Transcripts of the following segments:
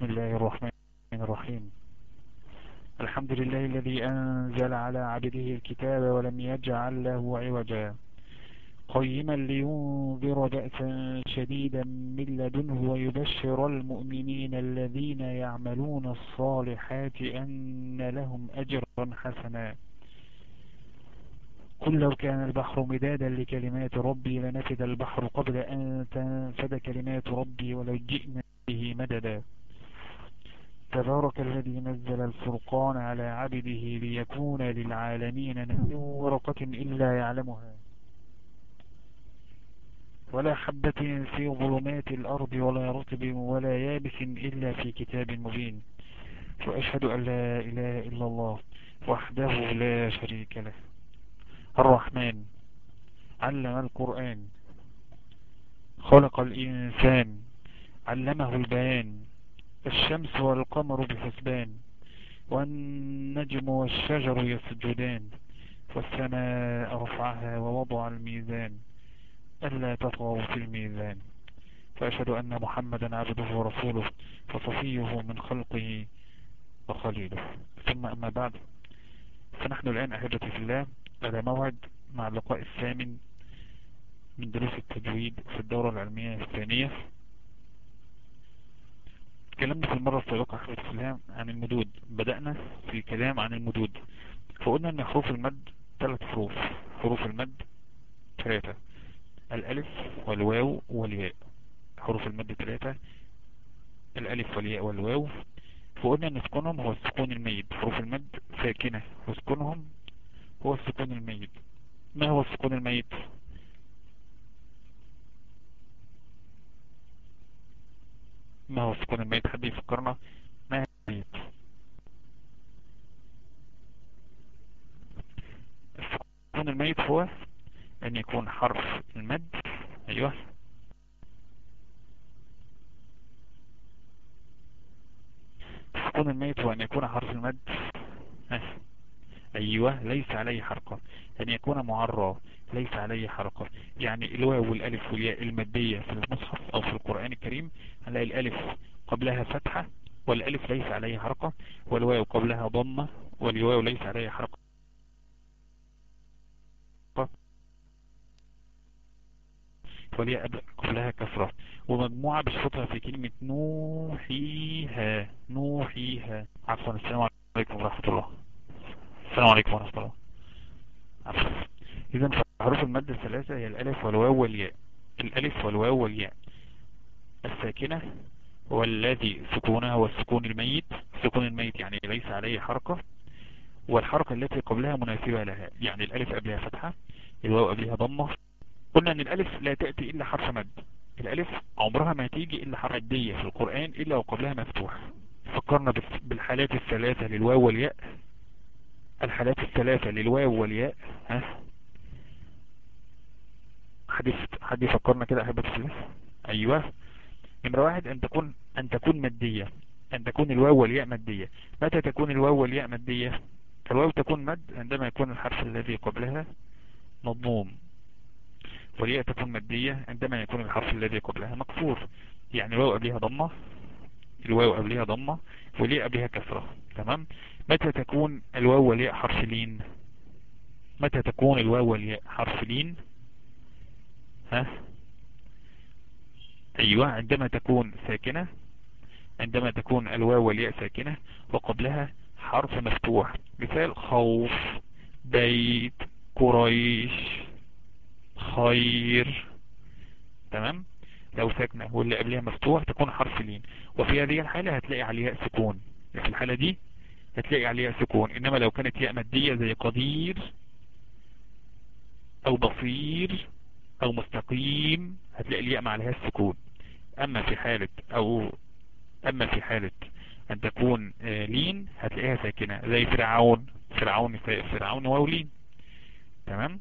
بسم الله الرحمن الرحيم الحمد لله الذي أنزل على عبده الكتاب ولم يجعل له عوجا قيما لينذر بأسا شديدا من لدنه ويبشر المؤمنين الذين يعملون الصالحات أن لهم أجرا حسنا قل لو كان البحر مدادا لكلمات ربي لنفد البحر قبل أن تنفد كلمات ربي ولو جئنا به مددا تبارك الذي نزل الفرقان على عبده ليكون للعالمين نهي ورقة إلا يعلمها ولا حبة في ظلمات الأرض ولا رطب ولا يابس إلا في كتاب مبين وأشهد أن لا إله إلا الله وحده لا شريك له الرحمن علم القرآن خلق الإنسان علمه البيان الشمس والقمر بحسبان والنجم والشجر يسجدان والسماء رفعها ووضع الميزان ألا تطغوا في الميزان فأشهد أن محمدا عبده ورسوله وصفيه من خلقه وخليله ثم أما بعد فنحن الآن أحبتي في الله على موعد مع اللقاء الثامن من دروس التجويد في الدورة العلمية الثانية تكلمنا في المرة السابقة أحبتي في الله عن المدود بدأنا في الكلام عن المدود فقلنا أن حروف المد ثلاث حروف حروف المد ثلاثة الألف والواو والياء حروف المد ثلاثة الألف والياء والواو فقلنا أن سكونهم هو السكون الميت حروف المد ساكنة وسكونهم هو السكون الميت ما هو السكون الميت ما هو السكون الميت حد يفكرنا ما هو الميت السكون الميت هو ان يكون حرف المد ايوه السكون الميت هو ان يكون حرف المد ايوه ليس عليه حركة ان يكون معرى ليس عليه حركة يعني الواو والالف والياء المادية في المصحف او في القرآن الكريم هنلاقي الالف قبلها فتحة والالف ليس عليه حركة والواو قبلها ضمة والواو ليس عليه حركة والياء قبلها كسرة ومجموعة بشرطها في كلمة نوحيها نوحيها عفوا السلام عليكم ورحمة الله السلام عليكم ورحمة الله عفوا إذا حروف المد الثلاثة هي الألف والواو والياء الألف والواو والياء الساكنة والذي سكونها هو السكون الميت السكون الميت يعني ليس عليه حركة والحركة التي قبلها مناسبة لها يعني الألف قبلها فتحة الواو قبلها ضمة قلنا ان الالف لا تأتي الا حرف مد الالف عمرها ما تيجي الا حرف مدية في القرآن الا وقبلها مفتوح فكرنا بالحالات الثلاثة للواو والياء الحالات الثلاثة للواو والياء ها حد حد يفكرنا كده احبة الله ايوه نمرة واحد ان تكون ان تكون مادية ان تكون الواو والياء مادية متى تكون الواو والياء مادية الواو تكون مد عندما يكون الحرف الذي قبلها مضموم والياء تكون مادية عندما يكون الحرف الذي قبلها مكسور يعني الواو قبلها ضمة الواو قبلها ضمة والياء قبلها كسرة تمام متى تكون الواو والياء حرف لين متى تكون الواو والياء حرف لين ها ايوه عندما تكون ساكنة عندما تكون الواو والياء ساكنة وقبلها حرف مفتوح مثال خوف بيت قريش خير تمام لو ساكنة واللي قبلها مفتوح تكون حرف لين وفي هذه الحالة هتلاقي عليها سكون في الحالة دي هتلاقي عليها سكون انما لو كانت ياء مادية زي قدير او بصير او مستقيم هتلاقي الياء ما عليها السكون اما في حالة او اما في حالة ان تكون لين هتلاقيها ساكنة زي فرعون فرعون فرعون واولين تمام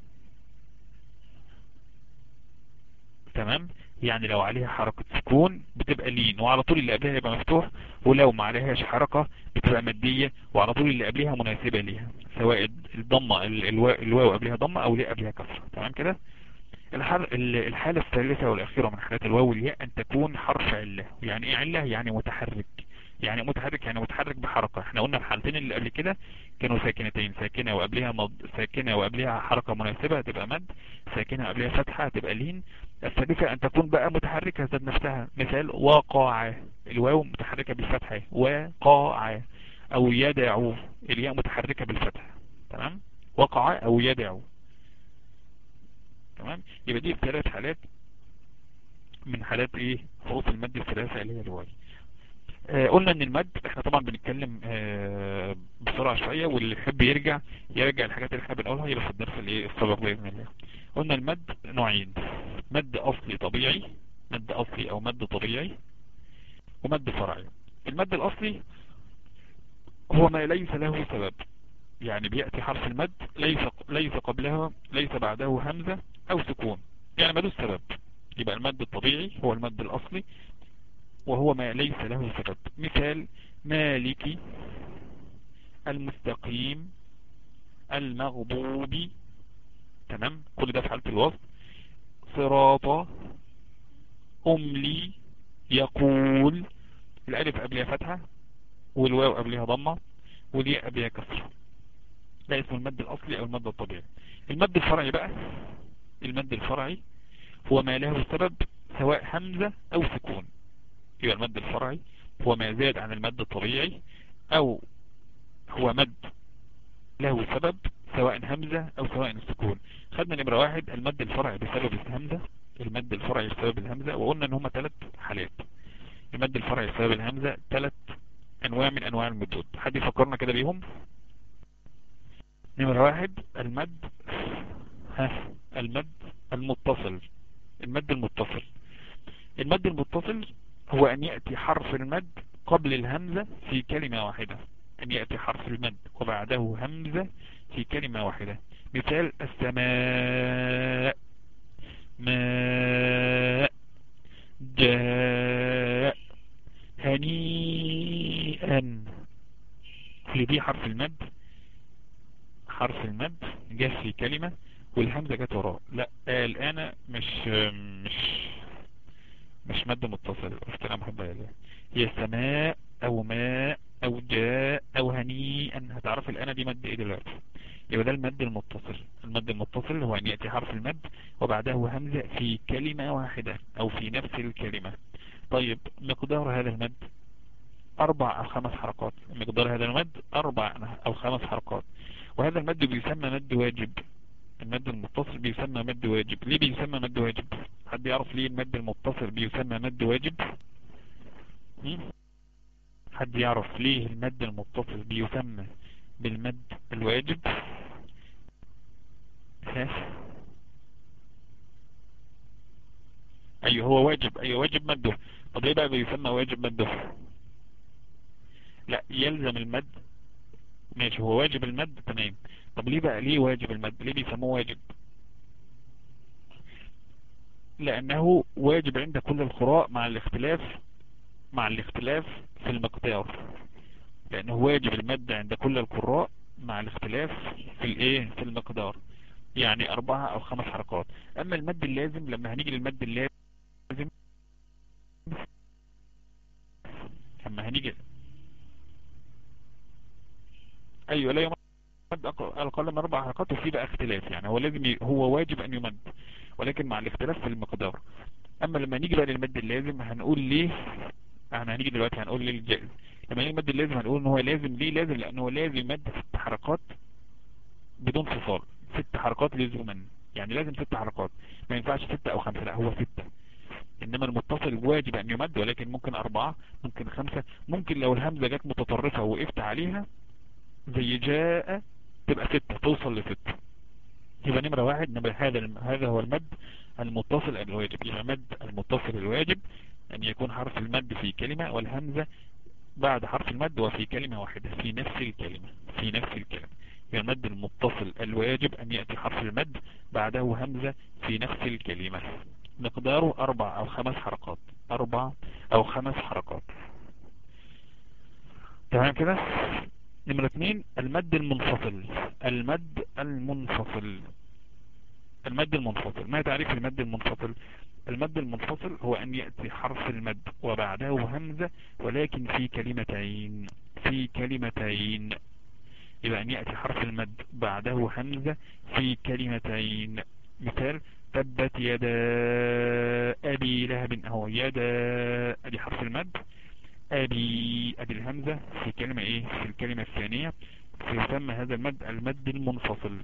تمام يعني لو عليها حركة سكون بتبقى لين وعلى طول اللي قبلها يبقى مفتوح ولو ما عليهاش حركة بتبقى مادية وعلى طول اللي قبلها مناسبة ليها سواء الضمة الواو قبلها ضمة او ليه قبلها كسرة تمام كده الحالة الثالثة والأخيرة من حالات الواو والياء أن تكون حرف علة يعني إيه علة؟ يعني متحرك يعني متحرك يعني متحرك بحركة احنا قلنا الحالتين اللي قبل كده كانوا ساكنتين ساكنة وقبلها مض... ساكنة وقبلها حركة مناسبة تبقى مد ساكنة وقبلها فتحة تبقى لين الثالثة ان تكون بقى متحركة ذات نفسها مثال وقع الواو متحركة بالفتحة وقع او يدعو الياء متحركة بالفتحة تمام وقع او يدعو تمام يبقى دي ثلاث حالات من حالات ايه حروف المد الثلاثة اللي هي الواي آه قلنا ان المد احنا طبعا بنتكلم آه بسرعة شوية واللي يحب يرجع يرجع الحاجات اللي احنا بنقولها يبقى في الدرس الايه السابق باذن الله قلنا المد نوعين مد اصلي طبيعي مد اصلي او مد طبيعي ومد فرعي المد الاصلي هو ما ليس له سبب يعني بيأتي حرف المد ليس ليس قبلها ليس بعده همزة او سكون يعني مدوش سبب يبقى المد الطبيعي هو المد الاصلي وهو ما ليس له سبب مثال مالك المستقيم المغضوب تمام كل ده في حالة الوصف صراط أملي يقول الألف قبلها فتحة والواو قبلها ضمة والياء قبلها كسرة ده اسمه المد الأصلي أو المد الطبيعي المد الفرعي بقى المد الفرعي هو ما له سبب سواء همزة أو سكون يبقى المد الفرعي هو ما زاد عن المد الطبيعي أو هو مد له سبب سواء همزة أو سواء السكون خدنا نمرة واحد المد الفرعي بسبب الهمزة المد الفرعي بسبب الهمزة وقلنا ان هما ثلاث حالات المد الفرعي بسبب الهمزة ثلاث انواع من انواع المدود حد يفكرنا كده بيهم نمرة واحد المد ها المد المتصل المد المتصل المد المتصل هو ان يأتي حرف المد قبل الهمزة في كلمة واحدة ان يأتي حرف المد وبعده همزة في كلمة واحدة مثال السماء ماء جاء هنيئا اللي دي حرف المد حرف المد جاء في كلمة والهمزة جت وراه لا الآن مش مش مش مد متصل افتنا محبة الله هي سماء او ماء او جاء او هنيئا هتعرف الآن دي مد ايه دلوقتي يبقى ده المد المتصل المد المتصل هو ان يأتي حرف المد وبعده همزة في كلمة واحدة او في نفس الكلمة طيب مقدار هذا المد اربع او خمس حركات مقدار هذا المد اربع او خمس حركات وهذا المد بيسمى مد واجب المد المتصل بيسمى مد واجب ليه بيسمى مد واجب حد يعرف ليه المد المتصل بيسمى مد واجب حد يعرف ليه المد المتصل بيسمى بالمد الواجب ها ايوه هو واجب ايوه واجب مده طب ايه بقى بيسمى واجب مده لا يلزم المد ماشي هو واجب المد تمام طب ليه بقى ليه واجب المد ليه بيسموه واجب لانه واجب عند كل القراء مع الاختلاف مع الاختلاف في المقدار لانه واجب المد عند كل القراء مع الاختلاف في الايه في المقدار يعني اربعة او خمس حركات اما المد اللازم لما هنيجي للمد اللازم لما هنيجي ايوه لا يمد اقل من اربع حركات وفي بقى اختلاف يعني هو لازم ي... هو واجب ان يمد ولكن مع الاختلاف في المقدار اما لما نيجي بقى للمد اللازم هنقول ليه احنا هنيجي دلوقتي هنقول ليه الجائز لما نيجي المد اللازم هنقول ان هو لازم ليه لازم لان هو لازم يمد ست حركات بدون فصال ست حركات لزوما يعني لازم ست حركات ما ينفعش ستة او خمسة لا هو ستة انما المتصل واجب ان يمد ولكن ممكن اربعة ممكن خمسة ممكن لو الهمزة جت متطرفة ووقفت عليها زي جاء تبقى ستة توصل لستة يبقى نمرة واحد نمرة هذا هذا هو المد المتصل الواجب يبقى مد المتصل الواجب أن يكون حرف المد في كلمة والهمزة بعد حرف المد وفي كلمة واحدة في نفس الكلمة في نفس الكلمة يبقى المد المتصل الواجب أن يأتي حرف المد بعده همزة في نفس الكلمة مقداره أربع أو خمس حركات أربع أو خمس حركات تمام كده نمرة اثنين المد المنفصل المد المنفصل المد المنفصل ما تعريف المد المنفصل المد المنفصل هو أن يأتي حرف المد وبعده همزة ولكن في كلمتين في كلمتين يبقى أن يأتي حرف المد بعده همزة في كلمتين مثال تبت يدا أبي لهب أهو يدا أدي حرف المد أبي أدي الهمزة في كلمة إيه في الكلمة الثانية فيسمى هذا المد المد المنفصل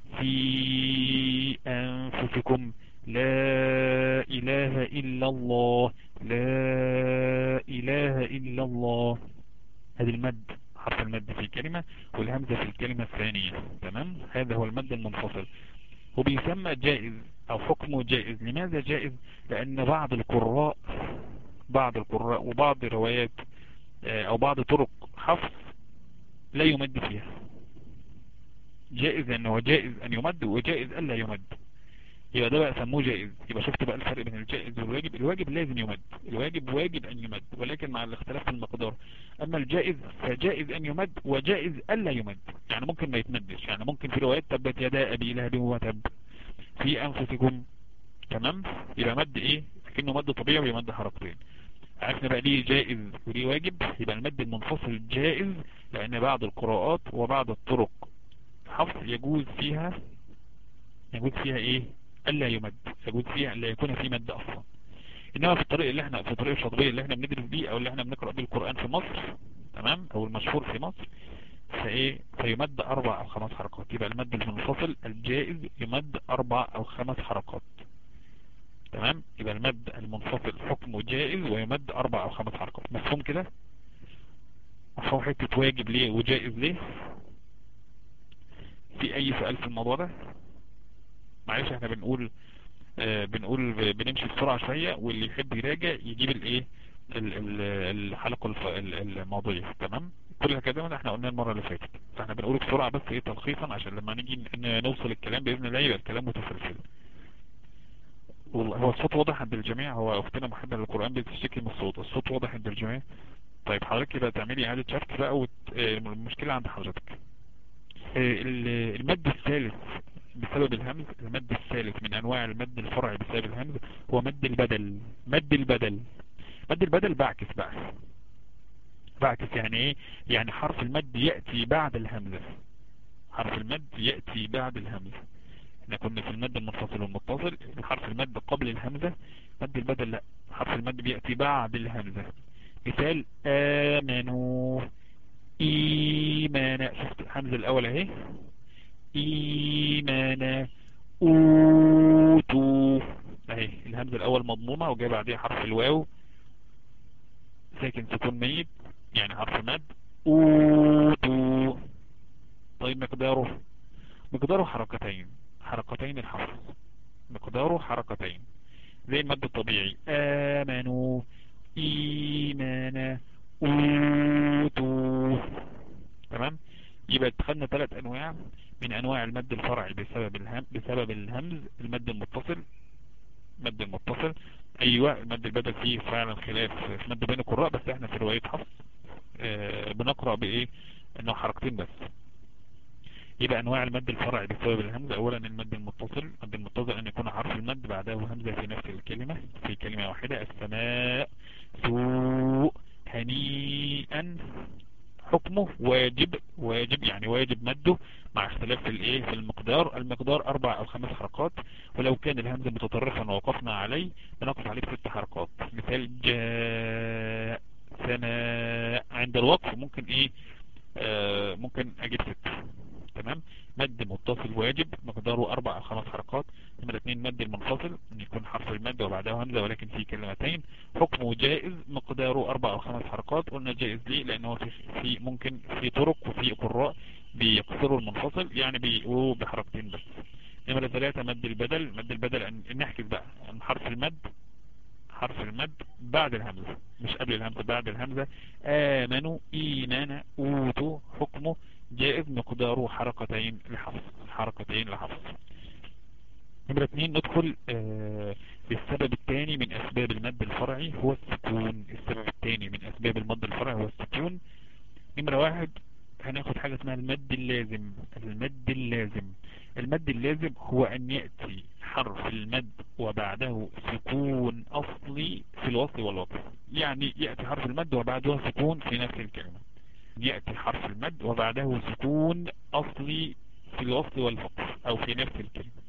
في أنفسكم لا إله إلا الله لا إله إلا الله هذا المد حرف المد في كلمة والهمزة في الكلمة الثانية تمام هذا هو المد المنفصل وبيسمى جائز أو حكمه جائز لماذا جائز لأن بعض القراء بعض القراء وبعض الروايات أو بعض طرق حفظ لا يمد فيها جائز أنه جائز أن يمد وجائز ألا يمد يبقى ده بقى سموه جائز يبقى شفت بقى الفرق بين الجائز والواجب الواجب لازم يمد الواجب واجب أن يمد ولكن مع الاختلاف في المقدار أما الجائز فجائز أن يمد وجائز ألا يمد يعني ممكن ما يتمدش يعني ممكن في روايات تبت يدا أبي لهب وتب في أنفسكم تمام يبقى مد إيه كأنه مد طبيعي ويمد حركتين عرفنا بقى ليه جائز وليه واجب يبقى المد المنفصل جائز لأن بعض القراءات وبعض الطرق حفظ يجوز فيها يجوز فيها ايه الا يمد يجوز فيها الا يكون في مد اصلا انما في الطريق اللي احنا في طريق الشاطبيه اللي احنا بندرس بيه او اللي احنا بنقرا بيه القران في مصر تمام او المشهور في مصر فايه فيمد اربع او خمس حركات يبقى المد المنفصل الجائز يمد اربع او خمس حركات تمام يبقى المد المنفصل حكمه جائز ويمد اربع او خمس حركات مفهوم كده مفهوم حته واجب ليه وجائز ليه في اي سؤال في الموضوع ده معلش احنا بنقول آه بنقول بنمشي بسرعة شوية واللي يحب يراجع يجيب الايه الحلقة الماضية تمام كل الكلام ده احنا قلناه المرة اللي فاتت فاحنا بنقوله بسرعة بس ايه تلخيصا عشان لما نيجي نوصل الكلام بإذن الله يبقى الكلام متسلسل والله هو الصوت واضح عند الجميع هو اختنا محبة للقرآن بتشتكي من الصوت الصوت واضح عند الجميع طيب حضرتك يبقى تعملي اعادة شفت بقى والمشكلة عند حضرتك المد الثالث بسبب الهمز المد الثالث من انواع المد الفرعي بسبب الهمز هو مد البدل مد البدل مد البدل بعكس بقى بعكس يعني ايه يعني حرف المد يأتي بعد الهمزة حرف المد يأتي بعد الهمزة احنا كنا في المد المنفصل والمتصل حرف المد قبل الهمزة مد البدل لا حرف المد بيأتي بعد الهمزة مثال آمنوا إيمانا شفت الحمزة الأول اهي إيمانا أوتوا اهي الهمزة الأول مضمومة وجاي بعدها حرف الواو ساكن سكون ميت يعني حرف مد أوتوا طيب مقداره مقداره حركتين حركتين الحرف مقداره حركتين زي المد الطبيعي آمنوا إيمانا أوتوا تمام يبقى اتخذنا ثلاث انواع من انواع المد الفرعي بسبب الهم بسبب الهمز المد المتصل المد المتصل ايوه المد البدل فيه فعلا خلاف في مد بين القراء بس احنا في رواية حفص اه بنقرأ بايه انه حركتين بس يبقى انواع المد الفرعي بسبب الهمز اولا المد المتصل المد المتصل ان يكون حرف المد بعده همزة في نفس الكلمة في كلمة واحدة السماء سوء هنيئا حكمه واجب واجب يعني واجب مده مع اختلاف في الايه في المقدار المقدار اربع او خمس حركات ولو كان الهمزة متطرفا ووقفنا عليه بنقف عليه بست حركات مثال جاء سماء عند الوقف ممكن ايه آه ممكن اجيب ست تمام مد متصل واجب مقداره اربع او خمس حركات نمرة اتنين مد المنفصل ان يكون حرف المد وبعدها همزة ولكن في كلمتين حكمه جائز مقداره اربع او خمس حركات قلنا جائز ليه لانه في, في ممكن في طرق وفي قراء بيقصروا المنفصل يعني بيقولوا بحركتين بس نمرة ثلاثة مد البدل مد البدل ان نحكي بقى عن حرف المد حرف المد بعد الهمزة مش قبل الهمزة بعد الهمزة آمنوا إيمانا أوتوا حكمه جائز مقداره حركتين لحفظ حركتين لحفظ نمرة اثنين ندخل آه بالسبب الثاني من اسباب المد الفرعي هو السكون السبب الثاني من اسباب المد الفرعي هو السكون نمرة واحد هناخد حاجة اسمها المد اللازم المد اللازم المد اللازم هو ان يأتي حرف المد وبعده سكون أصلي في الوصل والوقف يعني يأتي حرف المد وبعده سكون في نفس الكلمة يأتي حرف المد وبعده سكون أصلي في الوصل والوقف أو في نفس الكلمة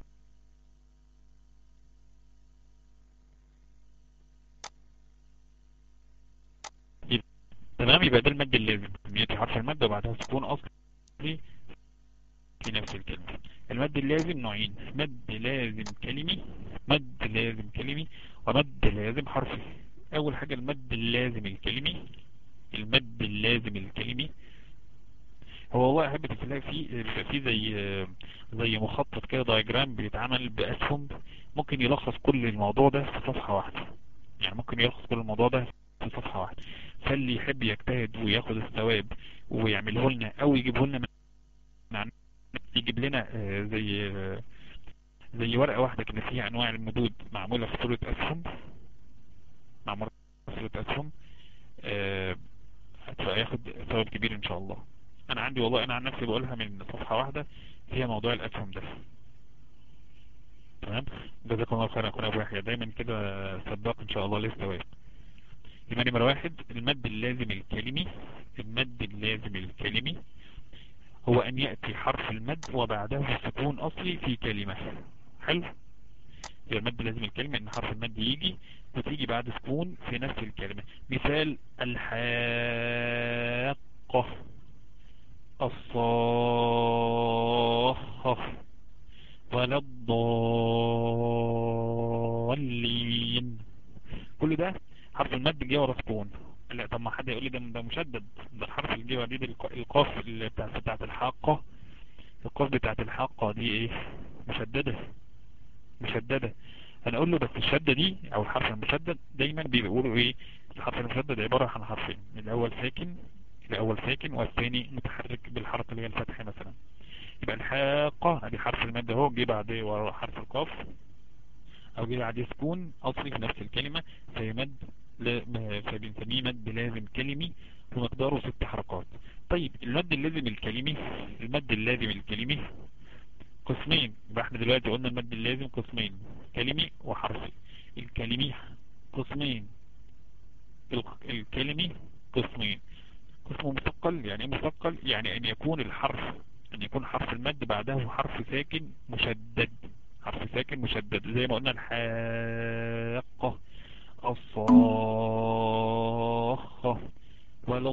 تمام يبقى ده المد اللازم يأتي حرف المد وبعدها سكون أصلي في نفس الكلمة المد اللازم نوعين مد لازم كلمي مد لازم كلمي ومد لازم حرفي أول حاجة المد اللازم الكلمي المد اللازم الكلمي هو والله أحب تلاقي فيه في زي زي مخطط كده دايجرام بيتعمل بأسهم ممكن يلخص كل الموضوع ده في صفحة واحدة يعني ممكن يلخص كل الموضوع ده في صفحة واحدة فاللي يحب يجتهد وياخد الثواب ويعمله لنا او يجيبه لنا من يجيب لنا زي زي ورقة واحدة كده فيها انواع المدود معمولة في صورة اسهم معمولة في صورة اسهم هتبقى ياخد ثواب كبير ان شاء الله انا عندي والله انا عن نفسي بقولها من صفحة واحدة فيها موضوع الاسهم ده تمام جزاكم الله خيرا اخونا ابو يحيى دايما كده صدق ان شاء الله للثواب يبقى نمرة واحد المد اللازم الكلمي المد اللازم الكلمي هو أن يأتي حرف المد وبعده سكون أصلي في كلمة حلو يبقى المد اللازم الكلمة أن حرف المد يجي وتيجي بعد سكون في نفس الكلمة مثال الحاقة الصاخة ولا الضالين كل ده حرف المد جه ورا سكون لا طب ما حد يقول لي ده ده مشدد ده الحرف اللي جه ورا دي القاف اللي بتاعت بتاعت الحاقه القاف بتاعت الحاقه دي ايه مشدده مشدده انا اقول له بس الشده دي او الحرف المشدد دايما بيقولوا ايه الحرف المشدد عباره عن حرفين الاول ساكن الاول ساكن والثاني متحرك بالحركه اللي هي الفتح مثلا يبقى الحاقه ادي حرف المد اهو جه بعديه ورا حرف القاف او جه بعديه سكون اصلي في نفس الكلمه فيمد فبنسميه مد لازم كلمي ومقداره ست حركات طيب المد اللازم الكلمي المد اللازم الكلمي قسمين يبقى احنا دلوقتي قلنا المد اللازم قسمين كلمي وحرفي الكلمي قسمين الكلمي قسمين قسم مثقل يعني ايه مثقل يعني ان يكون الحرف ان يكون حرف المد بعده حرف ساكن مشدد حرف ساكن مشدد زي ما قلنا الحاقة الصاخة ولا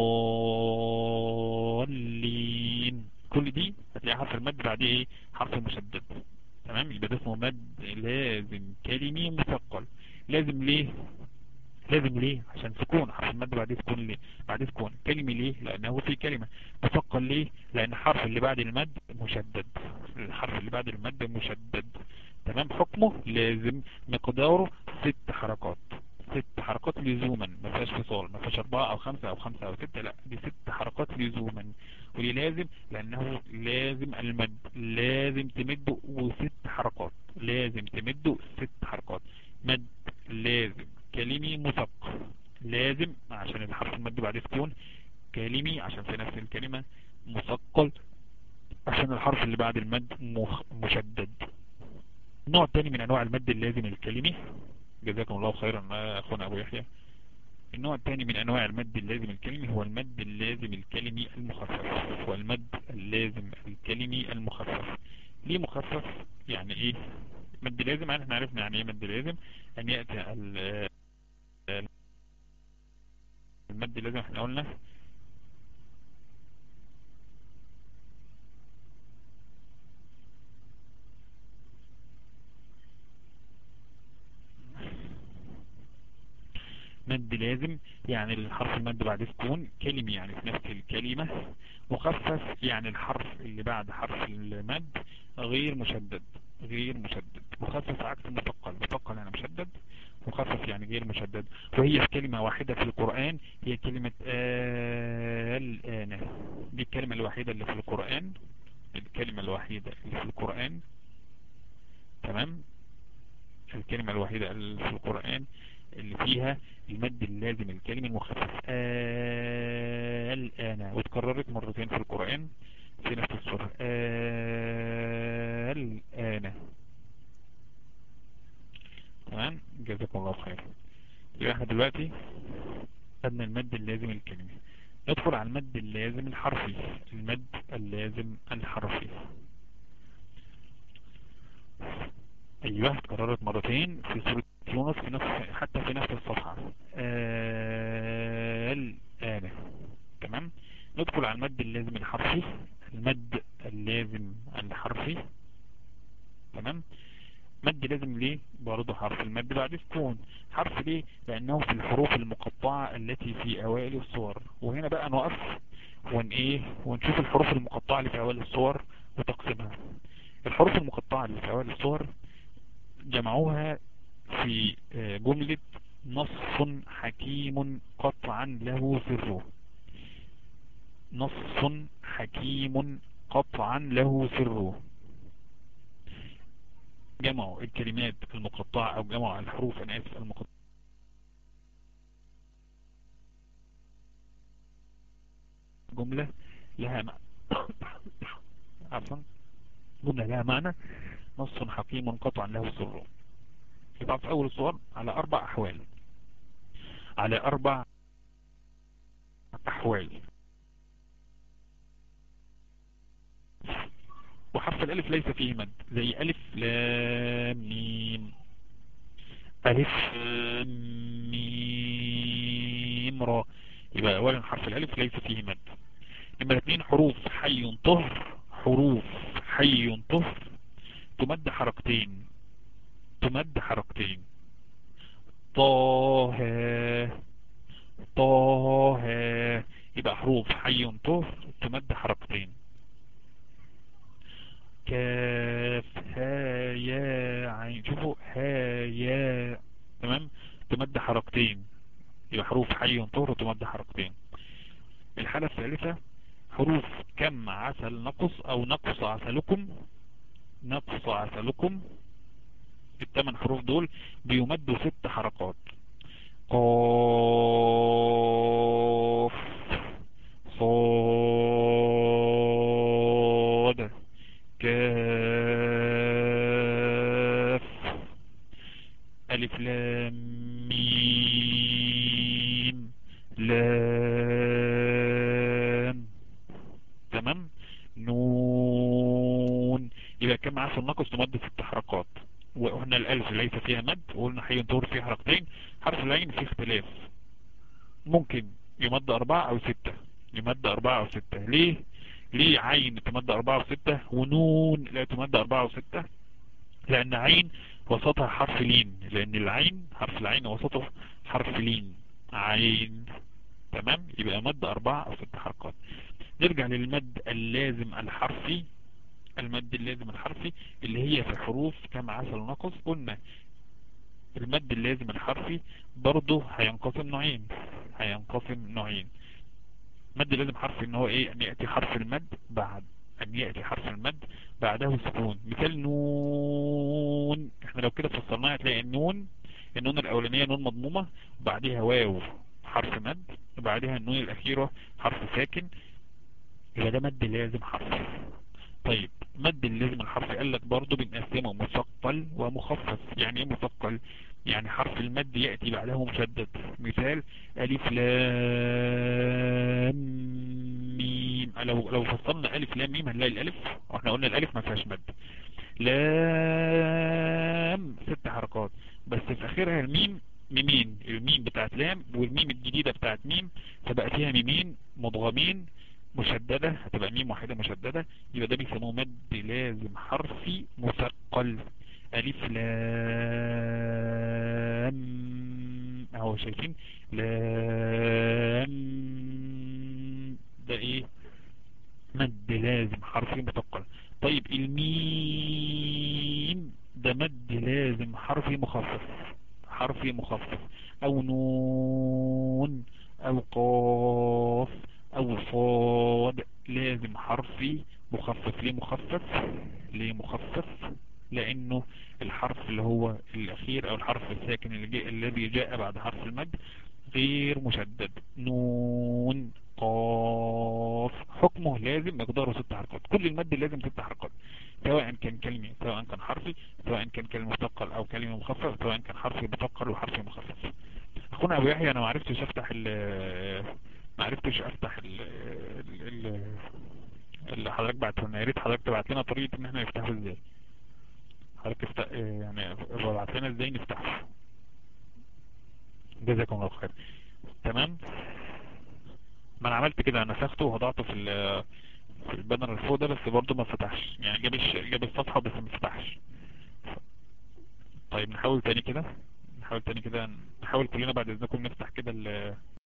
الضالين كل دي هتلاقي حرف المد بعديه ايه حرف مشدد تمام يبقى ده اسمه مد لازم كلمي مثقل لازم ليه لازم ليه عشان سكون حرف المد بعديه سكون ليه بعديه سكون كلمي ليه لانه في كلمة مثقل ليه لان الحرف اللي بعد المد مشدد الحرف اللي بعد المد مشدد تمام حكمه لازم مقداره ست حركات ست حركات لزوما ما فيهاش فصال ما فيهاش اربعة او خمسة او خمسة او ستة لا دي ست حركات لزوما وليه لازم لانه لازم المد لازم تمده وست حركات لازم تمده ست حركات مد لازم كلمي مثقل لازم عشان الحرف المد بعد سكون كلمي عشان في نفس الكلمة مثقل عشان الحرف اللي بعد المد مشدد النوع الثاني من انواع المد اللازم الكلمي جزاكم الله خيرا اخونا ابو يحيى النوع الثاني من انواع المد اللازم الكلمي هو المد اللازم الكلمي المخفف هو المد اللازم الكلمي المخفف ليه مخفف يعني ايه مد لازم احنا عرفنا يعني ايه مد لازم ان يأتي المد اللازم احنا قلنا مد لازم يعني الحرف المد بعد سكون كلمة يعني في نفس الكلمة مخفف يعني الحرف اللي بعد حرف المد غير مشدد غير مشدد مخفف عكس مثقل مثقل يعني مشدد مخفف يعني غير مشدد وهي في كلمة واحدة في القرآن هي كلمة الآن دي الكلمة الوحيدة اللي في القرآن الكلمة الوحيدة اللي في القرآن تمام الكلمة الوحيدة اللي في القرآن اللي فيها المد اللازم الكلمة المخفف آه الآن واتكررت مرتين في القرآن في نفس السورة آه الآن جزاكم الله خير يبقى احنا دلوقتي خدنا المد اللازم الكلمي ندخل على المد اللازم الحرفي المد اللازم الحرفي ايوه اتكررت مرتين في سورة يونس في نفس حتى في نفس الصفحة الآن تمام ندخل على المد اللازم الحرفي المد اللازم الحرفي تمام مد لازم ليه برضه حرف المد بعد سكون حرف ليه لانه في الحروف المقطعة التي في اوائل الصور وهنا بقى نوقف ون ايه ونشوف الحروف المقطعة اللي في اوائل الصور وتقسيمها الحروف المقطعة اللي في اوائل الصور جمعوها في جملة نص حكيم قطعا له سره نص حكيم قطعا له سره جمعوا الكلمات المقطعة او جمعوا الحروف انا اسف المقطعة جملة لها معنى عفوا جملة لها معنى نص حكيم قطعا له سر يبقى في اول الصور على اربع احوال على اربع احوال وحرف الالف ليس فيه مد زي الف لام ميم الف ميم را يبقى اولا حرف الالف ليس فيه مد نمرة اثنين حروف حي طهر حروف حي طهر تمد حركتين تمد حركتين طه طه يبقى حروف حي طهر تمد حركتين كاف ها يا عين شوفوا ها يا تمام تمد حركتين يبقى حروف حي طهر تمد حركتين الحالة الثالثة حروف كم عسل نقص او نقص عسلكم نقص عسلكم الثمان حروف دول بيمدوا ست حركات قاف صاد كاف ألف لام ميم لام تمام نون يبقى كم عارف النقص تمد ست حركات وقلنا الألف ليس فيها مد وقلنا حي دور فيه حركتين حرف العين فيه اختلاف ممكن يمد أربعة أو ستة يمد أربعة أو ستة ليه ليه عين تمد أربعة وستة ونون لا تمد أربعة وستة لأن عين وسطها حرف لين لأن العين حرف العين وسطه حرف لين عين تمام يبقى مد أربعة أو ست حركات نرجع للمد اللازم الحرفي المد اللازم الحرفي اللي هي في حروف كم عسل نقص قلنا المد اللازم الحرفي برضه هينقسم نوعين هينقسم نوعين مد لازم حرف ان هو ايه ان يأتي حرف المد بعد ان يأتي حرف المد بعده سكون مثال نون احنا لو كده فصلناها هتلاقي النون النون الاولانية نون مضمومة بعدها واو حرف مد وبعدها النون الاخيرة حرف ساكن يبقى ده مد لازم حرف طيب مد اللازم الحرف قال لك برضه بنقسمه مثقل ومخفف يعني ايه مثقل يعني حرف المد يأتي بعده مشدد مثال ألف لام ميم لو لو فصلنا ألف لام ميم هنلاقي الألف واحنا قلنا الألف ما فيهاش مد لام ست حركات بس في آخرها الميم ميمين الميم بتاعت لام والميم الجديدة بتاعت ميم فبقى فيها ميمين مضغمين مشددة هتبقى ميم واحدة مشددة يبقى ده بيسموه مد لازم حرفي مثقل ألف لام اهو شايفين لام ده ايه مد لازم حرفي مثقل طيب الميم ده مد لازم حرفي مخفف حرفي مخفف او نون او قاف او صاد لازم حرفي مخفف ليه مخفف ليه مخفف لانه الحرف اللي هو الاخير او الحرف الساكن اللي جاء الذي جاء بعد حرف المد غير مشدد نون قاف حكمه لازم مقداره ست حركات كل المد لازم ست حركات سواء كان كلمة سواء كان حرفي سواء كان كلمة مثقل او كلمة مخفف سواء كان حرفي مثقل وحرفي مخفف اخونا ابو يحيى انا ما عرفتش افتح ال ما عرفتش افتح ال ال اللي حضرتك بعته لنا يا ريت حضرتك تبعت لنا طريقة ان احنا نفتحه ازاي حضرتك افتح يعني ابعت لنا ازاي نفتحه جزاكم الله خير تمام ما انا عملت كده انا نسخته ووضعته في ال- في البانر اللي فوق ده بس برضه ما فتحش يعني جاب الش- جاب الصفحة بس ما فتحش طيب نحاول تاني كده نحاول تاني كده نحاول كلنا بعد اذنكم نفتح كده ال